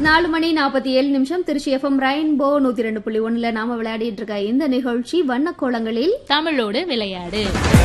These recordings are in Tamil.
நாலு மணி நாற்பத்தி ஏழு நிமிஷம் திருச்சி எஃப்எம் ரெயின்போ நூத்தி ரெண்டு புள்ளி ஒண்ணுல நாம விளையாடிட்டு இருக்க இந்த நிகழ்ச்சி வண்ணக்கோலங்களில் தமிழோடு விளையாடு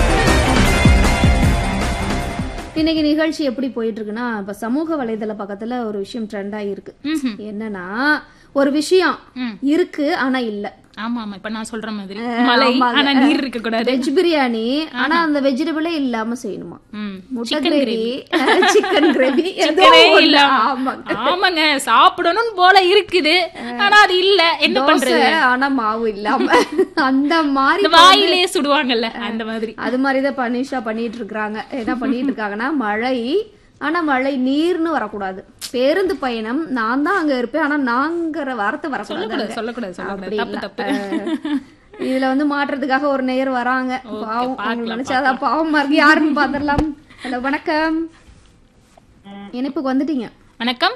இன்னைக்கு நிகழ்ச்சி எப்படி போயிட்டு இருக்குன்னா இப்ப சமூக வலைதள பக்கத்துல ஒரு விஷயம் ட்ரெண்ட் ஆகிருக்கு ம்ஹும். என்னன்னா ஒரு விஷயம் ம். இருக்கு ஆனா இல்ல ஆமா ஆமா இப்ப நான் சொல்ற மாதிரி மலை ஆனா நீர் இருக்க கூடாது வெஜ் பிரியாணி ஆனா அந்த வெஜிடபிளே இல்லாம செய்யணுமா ம். முட்டை Chicken கிரேவி சிக்கன் கிரேவி சிக்கனே இல்ல ஆமாங்க ஆமாங்க சாப்பிடணும் போல இருக்குது ஆனா அது இல்ல என்ன தோசை பண்றது ஆனா மாவு இல்லாம அந்த மாதிரி இந்த வாயிலே சுடுவாங்கல்ல அந்த மாதிரி அது மாதிரிதான் பனிஷா பண்ணிட்டு இருக்காங்க என்ன பண்ணிட்டு இருக்காங்கன்னா மழை ஆனா மழை நீர்னு வரக்கூடாது பேருந்து பயணம் நான் தான் அங்க இருப்பேன் ஆனா நாங்கிற வார்த்தை வரக்கூடாது சொல்லக்கூடாது சொல்லக்கூடாது சொல்லக்கூடாது அப்படி தப்பு இல்ல. தப்பு அஹ், இதுல வந்து மாற்றுறதுக்காக ஒரு நேர் வராங்க பாவம் பார்க்கலாம், உங்களுக்கு நினைச்சாதான் பாவமா இருக்கு யாருன்னு பாத்திரலாம் ஹலோ வணக்கம் இணைப்புக்கு வந்துட்டீங்க வணக்கம்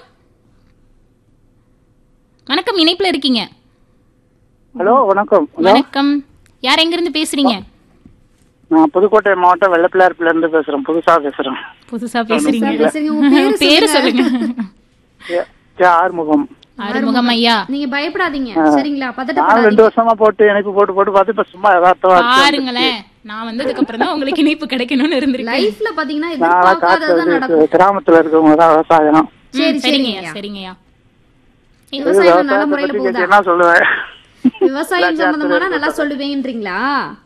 வணக்கம் இணைப்புல இருக்கீங்க ஹலோ வணக்கம் ஹலோ வணக்கம் யார் எங்க இருந்து பேசுறீங்க நான் புதுக்கோட்டை மாவட்டம் வெள்ளப்பிள்ளார்ப்புல இருந்து பேசுறேன் புதுசா பேசுறேன் புதுசா பேசுறீங்க பேசுறீங்க உங்க பேரு பேரு சொல்லுங்க ஏ- ஏ ஆறுமுகம் ஆறுமுகம் ஐயா நீங்க பயப்படாதீங்க சரிங்களா நான் பதட்டப்படாதீங்க ரெண்டு வருஷமா போட்டு இணைப்பு போட்டு போட்டு பார்த்து இப்ப சும்மா யதார்த்தமா இருக்கு. பாருங்களேன் நான் வந்ததுக்கு அப்புறம் தான் உங்களுக்கு இணைப்பு கிடைக்கணும்னு இருந்திருக்கு லைஃப்ல பாத்தீங்கன்னா நான் எதிர்பார்க்காததான் நடக்கும் காட்டு கிராமத்துல இருக்கவங்க தான் விவசாயம் சரி சரிங்கய்யா சரிங்கய்யா சரிங்கய்யா விவசாயம் நல்ல விவசாயத்தை முறையில பத்தி போகுதா என்ன சொல்லுவேன் விவசாயம் சம்பந்தமான நல்லா சொல்லுவீங்கன்றீங்களா